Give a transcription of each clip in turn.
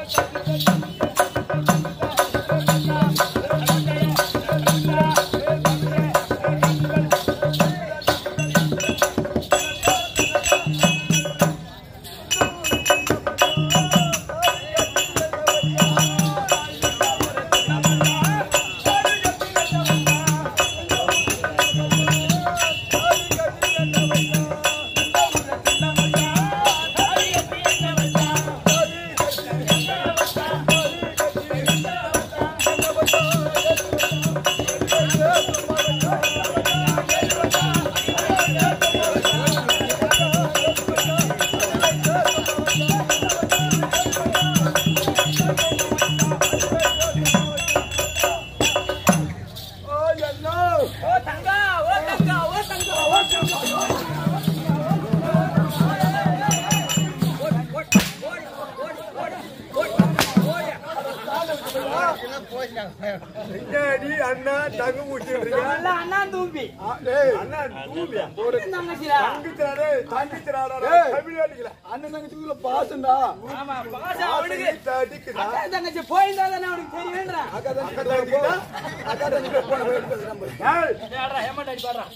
நீ அண்ணா தங்கு முடிச்சுட்டு நல்லா அண்ணா தூம்பி அண்ணா தூம்பியா ஒரு தங்கச்சிடா தங்கிச்சாரே தங்கிச்சாரா தமிழ்நாட்டுல அண்ணன் தங்கச்சிக்குள்ள பாசண்டா ஆமா பாசா அவனுக்கு அடிக்குதா அக்கா தங்கச்சி போயிருந்தா தானே அவனுக்கு தெரியும்ன்றா அக்கா தங்கச்சி அக்கா தங்கச்சி போன போயிட்டு நம்ம ஏய் ஆடுறா ஹேமண்ட் அடி பாடுறா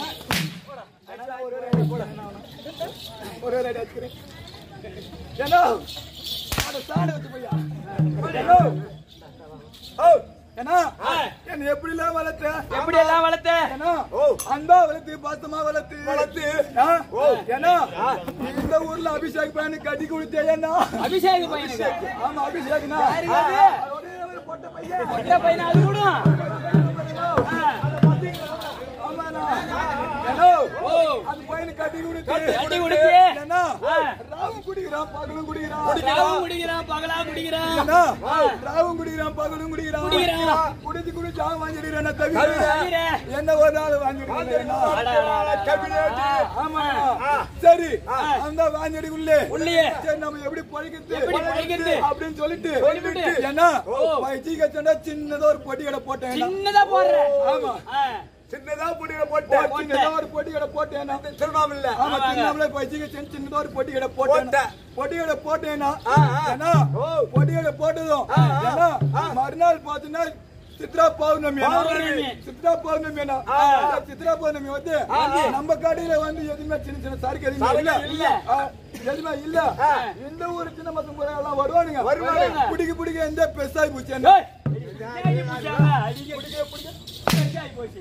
ஒரே ரைட் அடிக்கிறேன் ஏனோ அட சாடு வச்சு போய்யா ஏனோ ஓ ஏனா என்ன எப்படி எல்லாம் வளர்த்த எப்படி எல்லாம் வளர்த்த ஏனா ஓ அன்பா வளர்த்து பாசமா வளர்த்து வளர்த்து ஓ ஏனா இந்த ஊர்ல அபிஷேக் பையனு கட்டி கொடுத்தே ஏன்னா அபிஷேக் பையனுக்கு ஆமா அபிஷேக்னா யாரு அது? ஒரே ஒரு பொட்ட பையன் ஒற்றை பையனா அது விடும் ஆமாண்ணா. ஏனோ, ஓ அந்த பையனுக்கு கட்டி கொடுத்து கட்டி கொடுத்து. ஏன்னா, ஆ. ராவும் குடிக்கிறான் பகலும் குடிக்கிறான் ராவும் குடிக்கிறான் பகலா குடிக்கிறான் ஏன்னா, ராவும் குடிக்கிறான் பகலும் குடிக்கிறான் குடிக்கிறான். குடிச்சு குடிச்சு அவன் வாங்கிடுறான் தவிர தவிர. என்ன ஒரு நாள் வாங்கிடுறேன் ஆமா சரி அந்த வாஞ்சடிக்குள்ளே உள்ளே. சரி நம்ம எப்படி பழகிறது எப்படி பழகிறது? அப்படின்னு சொல்லிட்டு சொல்லிவிட்டு. ஏன்னா பைச்சி கச்சண்டா சின்னதா ஒரு பொட்டி கடை போட்டேன் சின்னதா போடுற ஆமா. ஆ. சின்னதா பொட்டி கடை போட்டேன் சின்னதா ஒரு பொட்டி கடை போட்டேன் திருவண்ணாமலை ஆமா ஆமாங்க. திருவண்ணாமலை பைச்சி கச்சன் சின்னதா ஒரு பொட்டி கடை போட்டேன் பொட்டி கடை போட்டேன்னா ஏன்னா பொட்டி கடை போட்டதும் ஏன்னா மறுநாள் பார்த்தீங்கன்னா சித்ரா பௌர்ணமி பௌர்ணமி. சித்ரா பௌர்ணமி என்ன? அந்த சித்ரா பௌர்ணமி வந்து நம்ம கடையில வந்து எதுவுமே சின்ன சின்ன சரக்கு எதுவுமே இல்ல இல்ல. ஆ, எதுவுமே இல்ல இந்த ஊரு சின்ன பசங்க பூரா எல்லாம் வருவானுங்க வருவாங்க. பிடிக்க பிடிக்க எந்த பெருசாகி போச்சு ஏய், அடிக்க பிடிச்சாங்க, அடிக்க பிடிக்க. பெருசாகி போச்சு.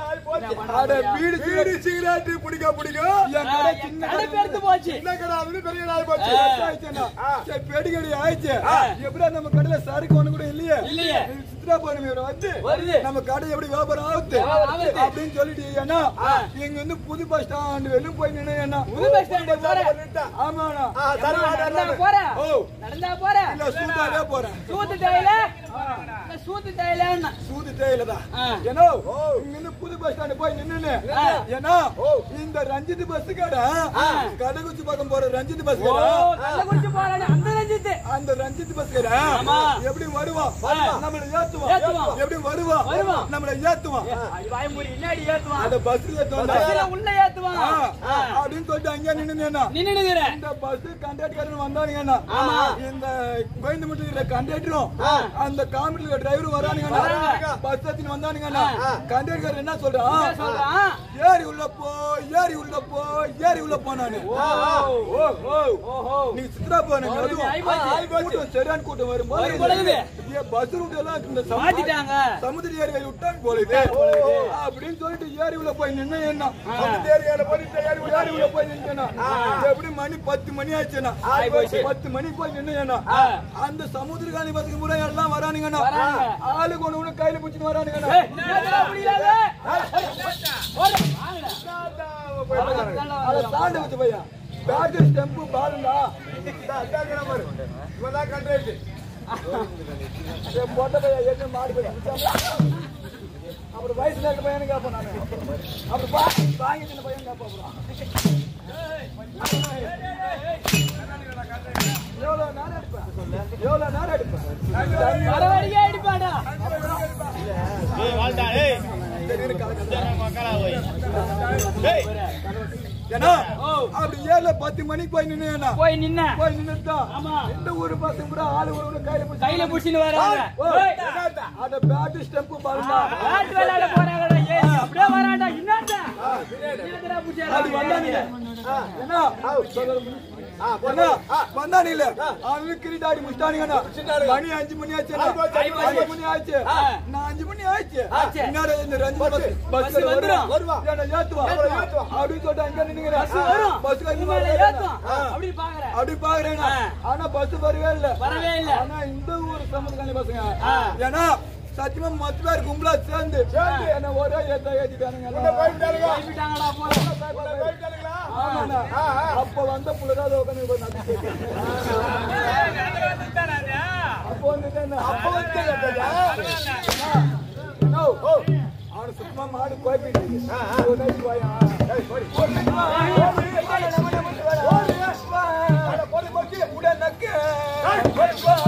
அட வீடு வீடு சிகரெட் பிடிக்க பிடிக்க என் கடை சின்ன கடை கடை பெருத்து போச்சு சின்ன கடை அதுல பெரிய கடை ஆகி போச்சு ஆயிடுச்சுன்னா. சரி, பெடிகடி ஆயிடுச்சு எப்படியா நம்ம கடையில சரக்கு ஒண்ணு கூட இல்லையே இல்லையே. சித்ரா பௌர்ணமி வர வந்து வருது. நம்ம கடை எப்படி வியாபாரம் ஆகுது வியாபாரம் ஆகுது. அப்படின்னு சொல்லிட்டு ஏன்னா இங்க வந்து புது பஸ் ஸ்டாண்ட் வெளியும் போய் நின்று என்ன புது பஸ் ஸ்டாண்டு போற. ஆமாண்ணா நடந்தா போற. ஓ நடந்தா போற. இல்ல சூதாவே போறேன் சூத்து தேயில இந்த சூத்து தேயிலன்னா. சூது தேயிலதான் ஆ. ஏன்னா இங்க இருந்து புது பஸ் ஸ்டாண்ட் போய் நின்னு ஏன்னா இந்த ரஞ்சித் பஸ் கடை கடைக்குச்சி பக்கம் போற ரஞ்சித் பஸ் ஓ, கடை கள்ளக்குறிச்சி போறானே, அந்த ரஞ்சித்து. அந்த ரஞ்சித் பஸ் கடை ஆமா. எப்படி வருவான் நம்மள ஏத்துவான் ஏத்துவான். எப்படி வருவான் வருவான். நம்மள ஏத்துவான் அது வாய்மொழி பின்னாடி ஏத்துவான். அந்த பஸ் ஏத்துவான் பஸ்ல உள்ள ஏத்துவான். ஆ, அப்படின்னு சொல்லிட்டு அங்கே நின்னுங்கன்னா நின்னுனுக்குற. இந்த பஸ் கண்டக்டர் வந்தானுங்கன்னா ஆமா. இந்த கோயம்புத்தூர் இருக்கிற கண்டக்டரும் அந்த காமெடியில் டிரைவரும் வரானுங்கன்னா வராங்க. பஸ் ஏத்தின்னு வந்தானுங்கன்னா கண்டக்டர் என்ன சொல்றான் என்ன சொல்றான்? ஏறி உள்ள போ ஏறி உள்ள போ ஏறி உள்ள போனானு ஓ ஓ ஓஹோ. நீ சித்ரா போன ஆயிப்போச்சு. கூட்டம் சரியான கூட்டம் வரும் வரும்போது பொழுது. ஏன் பஸ் ரூட் எல்லாம் இந்த சமு- மாத்திட்டாங்க. சமுதிர ஏரியை விட்டாங்க போல இது. அப்படின்னு சொல்லிட்டு ஏரி உள்ள போய் நின்னு என்ன சமுதிர ஏரியால போயிட்டு ஏரி உள்ள ஏரி உள்ள போய் நின்னா எப்படி மணி பத்து மணி ஆச்சுன்னா ஆயிப்போச்சு. பத்து மணி போய் நின்னு என்ன அந்த சமுதிர காணி பசங்க பூரா எல்லாம் வரானுங்கண்ணா வராங்க. ஆளுக்கு ஒண்ணு ஒண்ணு கையில பிடிச்சிட்டு வரானுங்கண்ணா ஏய், என்னடா முடியல? ஓடு, வாங்கடா. அத தாண்டி வச்சு பையா பேக் ஸ்டெம்பு பாருங்க இவதான் கண்ட்ரேட் போட்ட பையா என்ன மாடி பையா அப்புறம் வயசுல இருக்க பையனு கேட்பேன் நானு அப்புறம் பா வாங்கி சின்ன பையன் கேட்பேன் அப்புறம் எவ்வளவு நேரம் எடுப்பேன் எவ்வளவு நேரம் எடுப்பேன் வர வழியே அடிப்பாடா. சரி, இரு, கலக்கு. ஏன்னா ஓ. அப்படி ஏழு பத்து மணிக்கு போய் நின்னு போய் நின்ன போய் நின்னுட்டா ஆமா. இந்த ஊரு பசங்க கூட ஆளு ஒரு ஒரு கையில பிடிச்சு கையில புடிச்சுன்னு வராங்க ஓ, ஏய், அத பேட் ஸ்டெம்ப் பாருங்க பேட் விளையாட போறாங்கடா ஏய் அப்படியே வரான்டா என்னடா என்னடா புடிச்சா அது வந்தானுங்க ஏன்னா ஏன்னா வந்தானுங்கள அவனுக்கு கிரிட்டாடி முடிச்சிட்டானுங்கண்ணா மணி அஞ்சு மணி ஆச்சு அஞ்சு மணி ஆச்சு நான் அஞ்சு மணி ஆச்சு ஆச்சு. இன்னொரு இந்த ரெண்டு பஸ் பஸ் பஸ் வந்துரும். வருவா ஏத்துவா அப்படின்னு சொல்லிட்டு அங்க நின்னுக்கிறேன் பஸ் வரும் பஸ் உங்க மேல ஏத்தும் அப்படி பாக்குற அப்படி பாக்குறேன் ஆ. ஆனா பஸ் வரவே இல்ல வரவே இல்ல. ஆனா இந்த ஊர் சமத்துக்கான பசங்க ஆ. ஏன்னா சத்தியமா மொத்த பேர் கும்பலா சேர்ந்து என்ன ஒரே ஏத்த ஏத்திட்டானுங்க எல்லாம். போய்விட்டாங்கடா போல ஆமாண்ணா. அப்ப வந்த புள்ளதான் அதை உட்கார்ந்து போய் நக்கி கேட்குது. அப்ப வந்துட்டேன்னா. நோ. அவனை சுத்தமா மாடு கோயிப்பிட்டு இருக்கு. ஒரு நாளைக்கு வாயா. ஒரு நாளைக்கு வா. மாடை நம்ம நம்ம வாடா. வா. போடு, போடு. உட நக்கு. வா.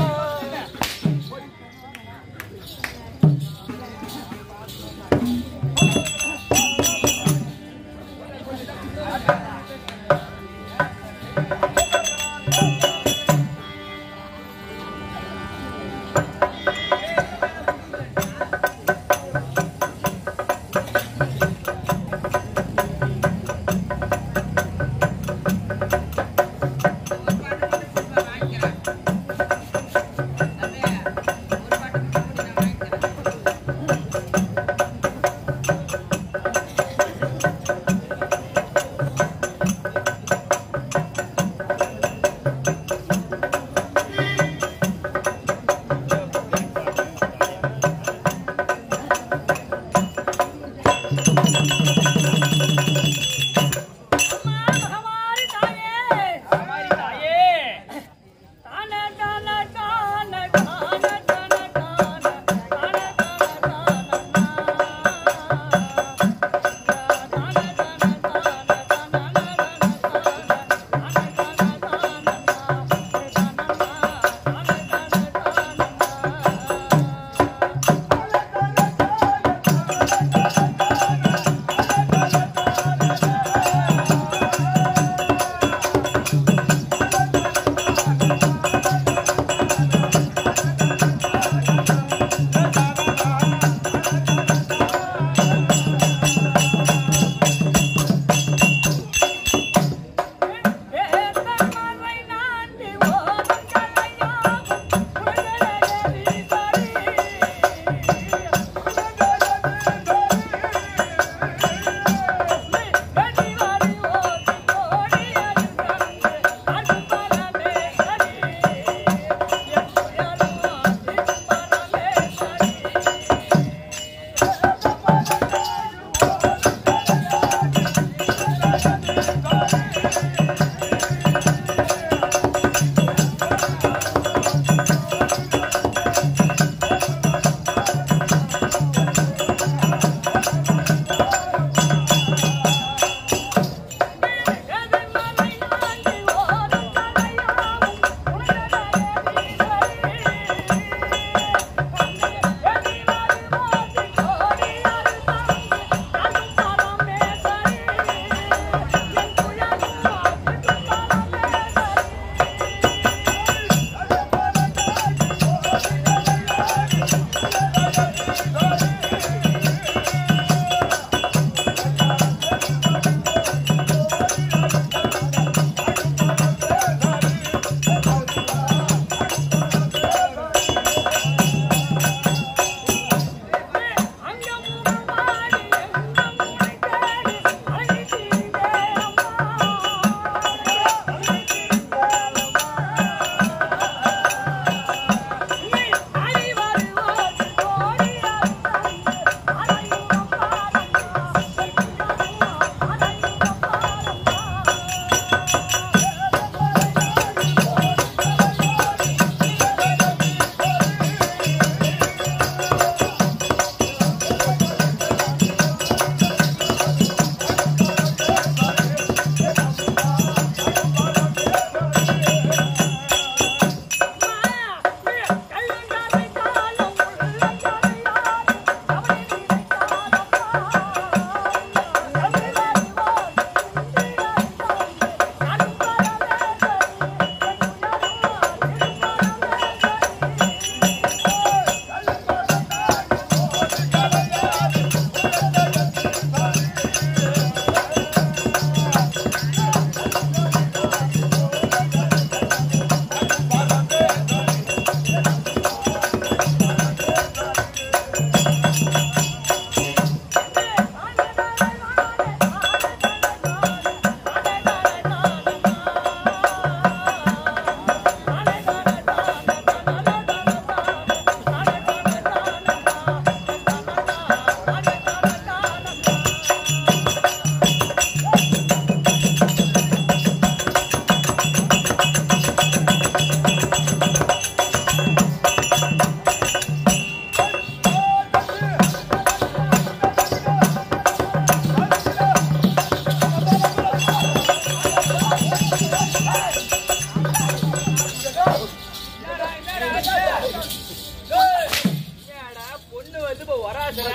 ஏடா, பொண்ணு வந்து இப்ப வராதுடா.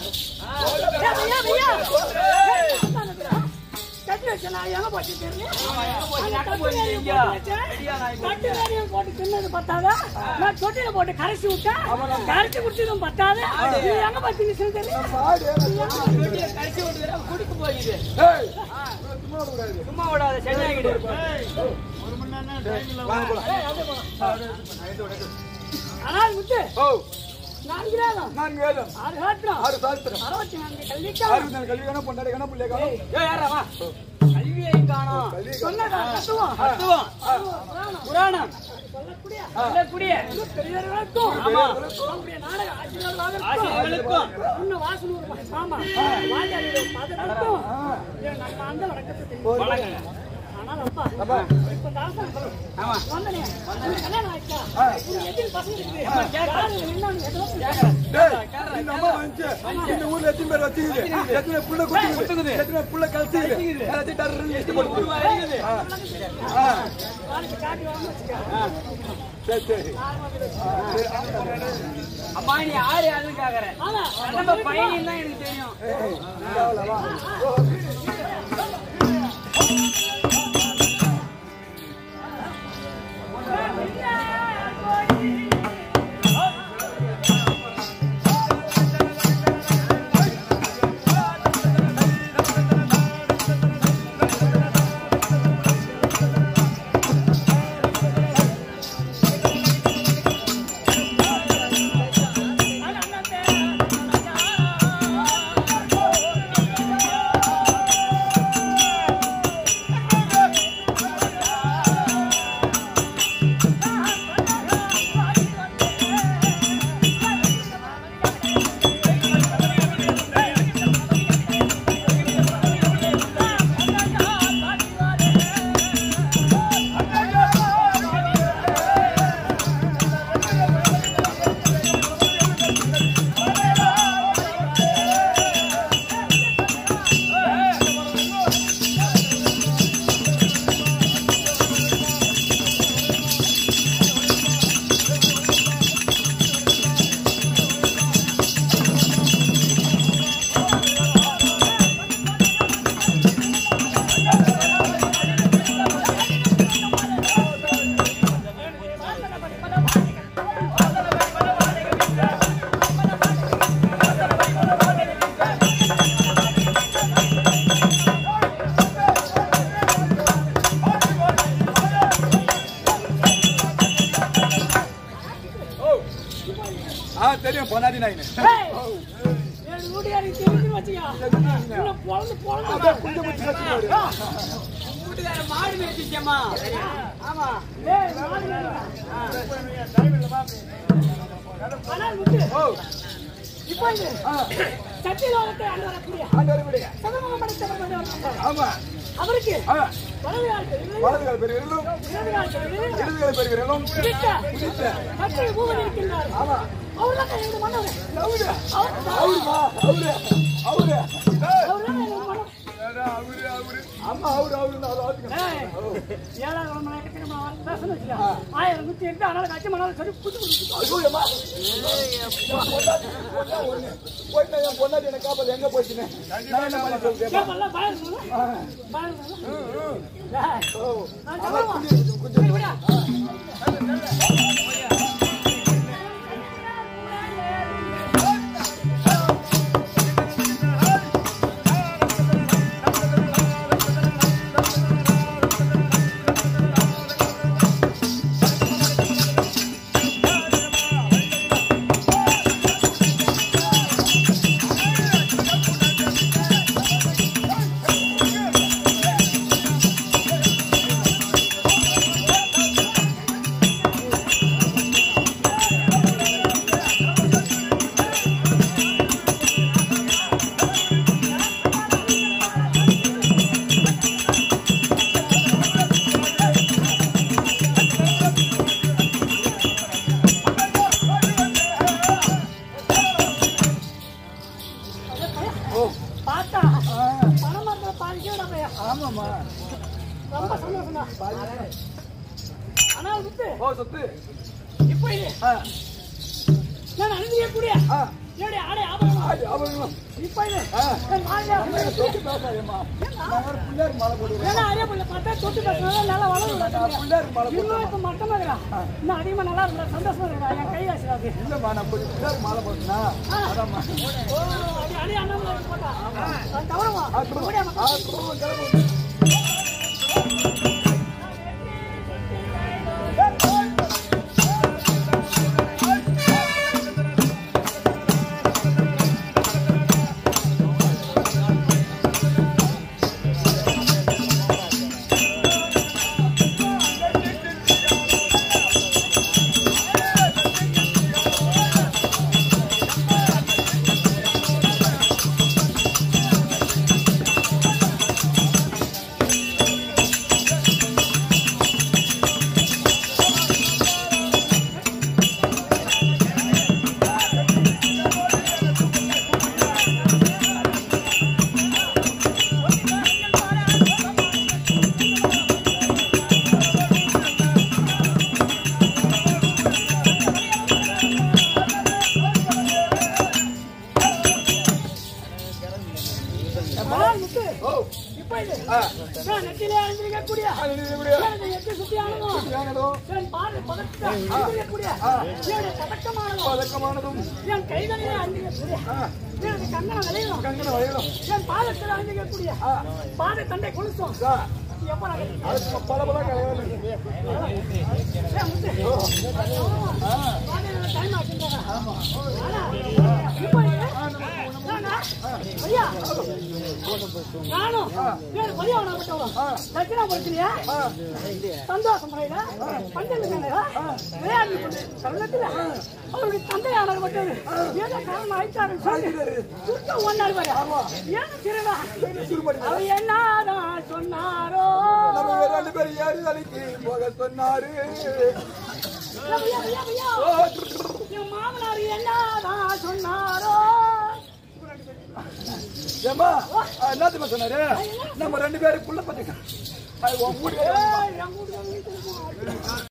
போட்டு கரைச்சி விட்டா கரைச்சி குடிச்சதும் பத்தாது நீ எங்க பார்த்து நிச்சயம் தெரியும் மாடு வீட்டுல கடைசி ஒரு தடவை குடிக்க போகுது. ஏய் சும்மா கூடாது சும்மா விடாத, சரியாகிடு. வாங்க போலாம் ஆனால் முத்து ஓ நான்கு வேதம் நான் வேதம் ஆறு காட்டுறோம் ஆறு சாஸ்திரம் அறுபத்தி நான்கு கல்விக்கா ஆறு நான் கல்வி வேணும் பொண்டாடி வேணும் பிள்ளை வேணும் ஏய், யாரா வா. கல்வியை காணோம். கல்வி சொன்னதா தத்துவம் தத்துவம், புராணம் புராணம், சொல்லக்கூடிய சொல்லக்கூடிய பெரியவர்களுக்கும் ஆமா. நம்முடைய நாடக ஆசிரியர்களுக்கும் ஆசிரியர்களுக்கும் இன்னும் வாசனூர் சாமா வாஜாரியுடைய பாதத்துக்கும் இது நம்ம அந்த வணக்கத்தை தெரிவிக்கிறோம். வணக்கங்க. ஆனால் அப்பா அப்பா. இப்ப இந்த அரசாங்கம் சொல்லுது. ஆமா. வந்தனே, உனக்கு கல்யாணம் ஆயிடுச்சா? உனக்கு எத்தனை பசங்க இருக்குது? கேட்கறேன். யாரு என்னன்னு எதுவும் டேய் இந்த அம்மா வந்துச்சு இந்த ஊர்ல எத்தனை பேர் வச்சுக்குது எத்தனை புள்ள குத்துக்குது எத்தனை புள்ள கழிச்சுக்குது எல்லாத்தையும் டர்ன்னு லிஸ்ட் போட்டு ஒரு வாய் இருக்குது. ஆ நாளைக்கு காட்டி வாங்க வச்சுக்க. சரி சரி அம்மா நீ யாரு யாருன்னு கேக்குற ஆமா. நம்ம பையன் தான் எனக்கு தெரியும் ஏய் இந்தாவுல வா ஆ தெரியும் பொன்னாடி நாயினு ஏய், என் வீட்டுக்காரருக்கு தெரிஞ்சுன்னு வச்சுக்க. இன்னும் பொழந்து பொழந்து அப்படியே குஞ்சு குச்சி வச்சுக்கோடு வீட்டுக்கார மாடு மேய்ச்சிச்சம்மா ஆமா ஏய், நாலு பேருடா. ஆனால் முத்து, ஓ இப்போ இது ஆ சத்தியலோகத்தை ஆண்டு வரக்கூடிய ஆண்டவர் விடுங்க சதமகம் படைத்தவர் வந்து வந்தார். ஆமா அவருக்கு ஆ வலது கால் பெரியது, வலதுகால் பெரியவர்களும் இடது கால் பெரியது, இடதுகால் பெரியவர்களும் பிடித்த பிடித்த கட்டளை பூவன் இருக்கின்றார். ஆமா அவர்தான் எங்களுடைய மன்னவர். அவரு அவர் அவருமா அவரு அவரு ஏய், அவர்தான் எங்களுடைய மன்னவர். அடா, அவரு அவரு ஆமா அவரு அவரு நான் ஆத்துக்கிறேன் ஏய், ஏழாவது கிழமை நைட்டுக்கு நம்ம அவரை பேசணும் வச்சுக்க. ஆயிரம் நூத்தி எட்டு அதனால கட்சி மணாலும் சொல்லி புது புது ஐயோ அம்மா போயிட்டு என் பொண்டாட்டி என்ன காப்பாது எங்க போச்சுன்னு நான் என்ன பண்ணி சொல்றேன் கேப்பல்ல பயம் இருக்குல்ல? பயம் இருக்குல்ல? ஏய், ஓ நான் ஆமா சொல்லுவேன். குஞ்சு குஞ்சு சரி, விடா. பார்த்தா பணம் மாத்திர பாதிக்கவே பையா ஆமாம்மா ரொம்ப சந்தோஷம் தான் ஆனால் விட்டு ஓ சொத்து இப்போ இது ஆ நான் அணிந்திருக்கக்கூடிய ஆ. என்னுடைய ஆடை ஆபரணம் ஆடி அவங்களும் இப்ப இது ஆ. என் மாலையில பிள்ளைங்க தொட்டு பேசாதேம்மா. நான் ஒரு பிள்ளையாருக்கு மாலை போடுவேன். ஏன்னா அறிய பிள்ளை பார்த்தா தொட்டு பேசுறதா நல்லா வளரும் நான் பிள்ளையாருக்கு மாலை இன்னும் போடுவேன். இப்ப மட்டமா இருக்கா இன்னும் அதிகமா நல்லா இருந்தா சந்தோஷமா இருக்கா என் கை ஆசிராது இல்லம்மா, நான் கொஞ்சம் பிள்ளையாருக்கு மாலை போட்டேனா? அதாம்மா. ஓ அடி அடி அண்ணாமலை போட்டா அது தவறமா ஆ, குடும்பம். ஆ, குடும்பம் கிளம்பு. மலர் முத்து ஓ, இப்ப இது ஆ, நான் நெத்திலே அணிந்திருக்கக்கூடிய ஆ, நீ இப்படியா? எனது எட்டு சுத்தி ஆனதும் தியானதும், என் பார்வை பதக்க அணிந்திருக்கக்கூடிய என்னுடைய பதக்கமானதும் பதக்கமானதும், என் கைகளிலே அணிந்திருக்கக்கூடிய ஆ, எனது கங்கண விளையும் கங்கண வளையலும். என் பாதத்தில் அணிந்திருக்கக்கூடிய பாத தண்டை கொலுசும் ஆ, எப்ப நடக்குது அதுக்கு பல பல கலைகள். ஏன் முத்து? ஆமா. வாங்க, time ஆச்சுன்றாங்க. ஆனா, இப்ப இது, நானா? ஐயா, நானும் ஏழு பரியாவனப்பட்டவன். தட்சிணாபுரத்திலேயே சந்தோஷம் முறையில பஞ்சமி சண்டையில விளையாடி கொண்டு தருணத்துல அவருடைய தந்தையானவர் மட்டும் ஏதோ காரணம் ஆயிட்டாருன்னு சொல்லி சுத்தம் ஒன்னாரு பாரு. ஏன் திருடா? சுருப்படி. அவர் என்னதான் சொன்னாரோ நம்ம ரெண்டு பேரும் ஏறி வேலைக்கு போக சொன்னாரு ஐயா, ஐயா, ஐயா. என் மாமனார் என்னதான் சொன்னாரோ ஏம்மா என்ன தெரியுமா சொன்னாரு நம்ம ரெண்டு பேரும் புள்ள பத்துக்க ஏய், என் வீட்டுக்கு வீட்டுக்கு போ.